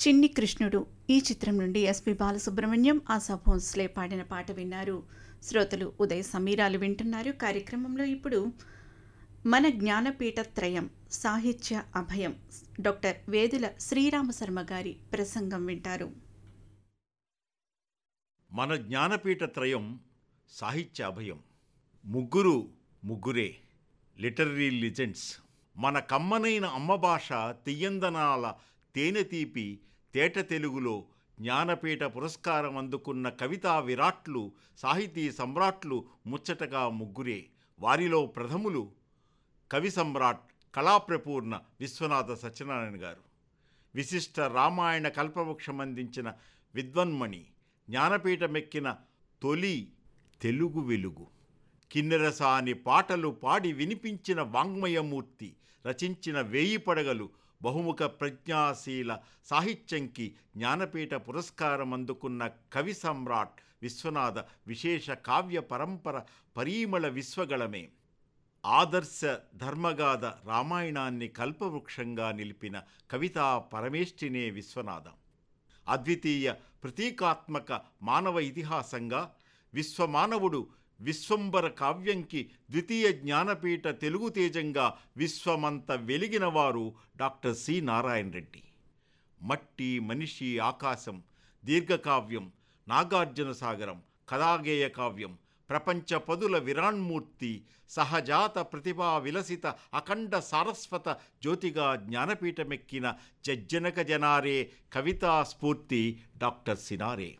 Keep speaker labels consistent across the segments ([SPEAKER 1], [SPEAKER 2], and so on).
[SPEAKER 1] చిన్ని కృష్ణుడు ఈ చిత్రం నుండి ఎస్పి బాలసుబ్రహ్మణ్యం ఆశా భోన్స్లే పాడిన పాట విన్నారు శ్రోతలు ఉదయ సమీరాలు వింటున్నారు కార్యక్రమంలో ఇప్పుడు మన జ్ఞానపీఠ త్రయం సాహిత్య అభయం డాక్టర్ వేదుల శ్రీరామశర్మ గారి ప్రసంగం వింటారు
[SPEAKER 2] మన జ్ఞానపీఠ త్రయం సాహిత్య అభయం ముగ్గురు ముగ్గురే లిటరరీ లిజెండ్స్ మన కమ్మనైన అమ్మ భాష తియ్యందనాల తేనె తీపి తేట తెలుగులో జ్ఞానపీఠ పురస్కారం అందుకున్న కవితా విరాట్లు సాహితీ సమ్రాట్లు ముచ్చటగా ముగ్గురే వారిలో ప్రథములు కవి సమ్రాట్ కళాప్రపూర్ణ విశ్వనాథ సత్యనారాయణ గారు విశిష్ట రామాయణ కల్పవృక్షం అందించిన విద్వన్మణి జ్ఞానపీఠమెక్కిన తొలి తెలుగు వెలుగు కిన్నెరసాని పాటలు పాడి వినిపించిన వాంగ్మయమూర్తి రచించిన వేయి పడగలు బహుముఖ ప్రజ్ఞాశీల సాహిత్యంకి జ్ఞానపీఠ పురస్కారం అందుకున్న కవి సమ్రాట్ విశ్వనాథ విశేష కావ్య పరంపర పరీమళ విశ్వగళమే ఆదర్శ ధర్మగాథ రామాయణాన్ని కల్పవృక్షంగా నిలిపిన కవితా పరమేష్ఠినే విశ్వనాథం అద్వితీయ ప్రతీకాత్మక మానవ ఇతిహాసంగా విశ్వమానవుడు విశ్వంబర కావ్యంకి ద్వితీయ జ్ఞానపీఠ తెలుగు తేజంగా విశ్వమంత వెలిగినవారు డాక్టర్ సి నారాయణ రెడ్డి మట్టి మనిషి ఆకాశం దీర్ఘకావ్యం నాగార్జున సాగరం కథాగేయ కావ్యం ప్రపంచ పదుల విరాణ్మూర్తి సహజాత ప్రతిభా విలసిత అఖండ సారస్వత జ్యోతిగా జ్ఞానపీఠమెక్కిన జజ్జనక జనారే కవితా స్ఫూర్తి డాక్టర్ సినారే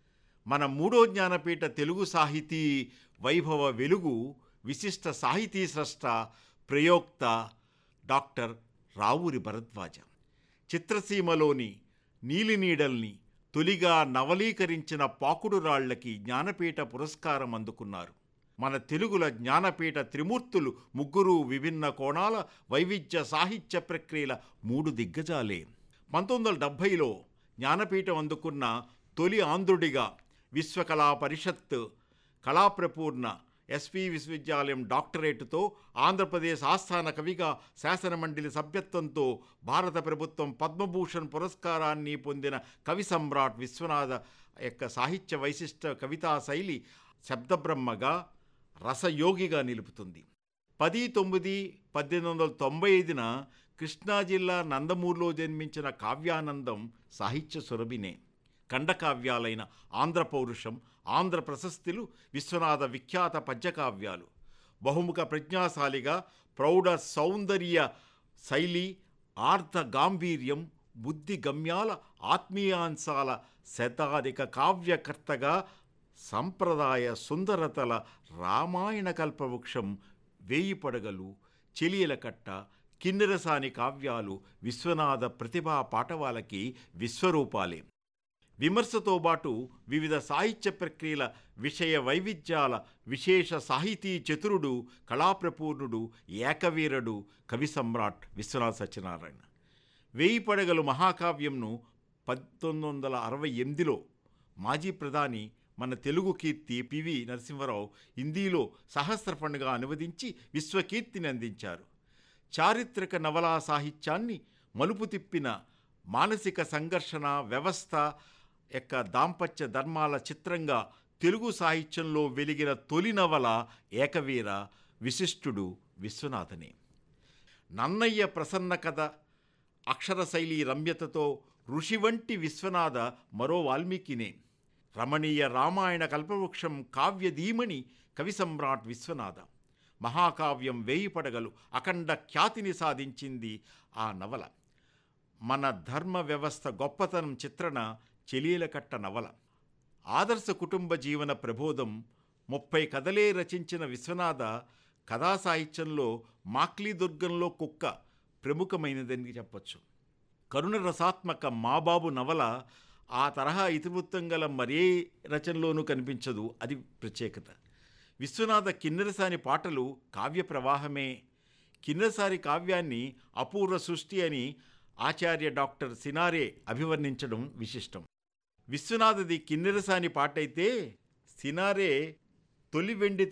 [SPEAKER 2] మన మూడో జ్ఞానపీఠ తెలుగు సాహితీ వైభవ వెలుగు విశిష్ట సాహితీ స్రష్ట ప్రయోక్త డాక్టర్ రావూరి భరద్వాజ చిత్రసీమలోని నీలినీడల్ని తొలిగా నవలీకరించిన పాకుడు రాళ్లకి జ్ఞానపీఠ పురస్కారం అందుకున్నారు మన తెలుగుల జ్ఞానపీఠ త్రిమూర్తులు ముగ్గురు విభిన్న కోణాల వైవిధ్య సాహిత్య ప్రక్రియల మూడు దిగ్గజాలే పంతొమ్మిది వందల డెబ్భైలో జ్ఞానపీఠం అందుకున్న తొలి ఆంధ్రుడిగా విశ్వకళా పరిషత్ కళాప్రపూర్ణ ఎస్పి విశ్వవిద్యాలయం డాక్టరేటుతో ఆంధ్రప్రదేశ్ ఆస్థాన కవిగా శాసనమండలి సభ్యత్వంతో భారత ప్రభుత్వం పద్మభూషణ్ పురస్కారాన్ని పొందిన కవి సమ్రాట్ విశ్వనాథ యొక్క సాహిత్య వైశిష్ట కవితా శైలి శబ్దబ్రహ్మగా రసయోగిగా నిలుపుతుంది పది తొమ్మిది పద్దెనిమిది వందల తొంభై ఐదున కృష్ణా జిల్లా నందమూరులో జన్మించిన కావ్యానందం సాహిత్య సురభినే ఖండకావ్యాలైన ఆంధ్ర పౌరుషం ఆంధ్ర ప్రశస్తిలు విశ్వనాథ విఖ్యాత పద్యకావ్యాలు బహుముఖ ప్రజ్ఞాశాలిగా ప్రౌఢ సౌందర్య శైలి ఆర్ధ గాంభీర్యం బుద్ధి గమ్యాల ఆత్మీయాంశాల శతాధిక కావ్యకర్తగా సంప్రదాయ సుందరతల రామాయణ కల్పవృక్షం వేయి పడగలు చెలియల కట్ట కిన్నెరసాని కావ్యాలు విశ్వనాథ ప్రతిభా పాటవాలకి విశ్వరూపాలే విమర్శతో పాటు వివిధ సాహిత్య ప్రక్రియల విషయ వైవిధ్యాల విశేష సాహితీ చతురుడు కళాప్రపూర్ణుడు ఏకవీరుడు కవి సమ్రాట్ విశ్వనాథ సత్యనారాయణ వేయి పడగలు మహాకావ్యంను పంతొమ్మిది వందల అరవై ఎనిమిదిలో మాజీ ప్రధాని మన తెలుగు కీర్తి పివి నరసింహరావు హిందీలో సహస్రఫండ్గా అనువదించి విశ్వకీర్తిని అందించారు చారిత్రక నవలా సాహిత్యాన్ని మలుపు తిప్పిన మానసిక సంఘర్షణ వ్యవస్థ యొక్క దాంపత్య ధర్మాల చిత్రంగా తెలుగు సాహిత్యంలో వెలిగిన తొలి నవల ఏకవీర విశిష్టుడు విశ్వనాథనే నన్నయ్య ప్రసన్న కథ అక్షరశైలి రమ్యతతో ఋషి వంటి విశ్వనాథ మరో వాల్మీకినే రమణీయ రామాయణ కల్పవృక్షం కావ్యధీమణి కవి సమ్రాట్ విశ్వనాథ మహాకావ్యం వేయి పడగలు అఖండ ఖ్యాతిని సాధించింది ఆ నవల మన ధర్మ వ్యవస్థ గొప్పతనం చిత్రణ చెలీలకట్ట నవల ఆదర్శ కుటుంబ జీవన ప్రబోధం ముప్పై కథలే రచించిన విశ్వనాథ కథా సాహిత్యంలో మాక్లీ దుర్గంలో కుక్క ప్రముఖమైనదని చెప్పచ్చు కరుణ రసాత్మక మాబాబు నవల ఆ తరహా ఇతివృత్తం గల మరే రచనలోనూ కనిపించదు అది ప్రత్యేకత విశ్వనాథ కిన్నెరసాని పాటలు కావ్య ప్రవాహమే కిన్నెరసారి కావ్యాన్ని అపూర్వ సృష్టి అని ఆచార్య డాక్టర్ సినారే అభివర్ణించడం విశిష్టం విశ్వనాథది కిన్నెరసాని పాటైతే సినారే తొలి వెండి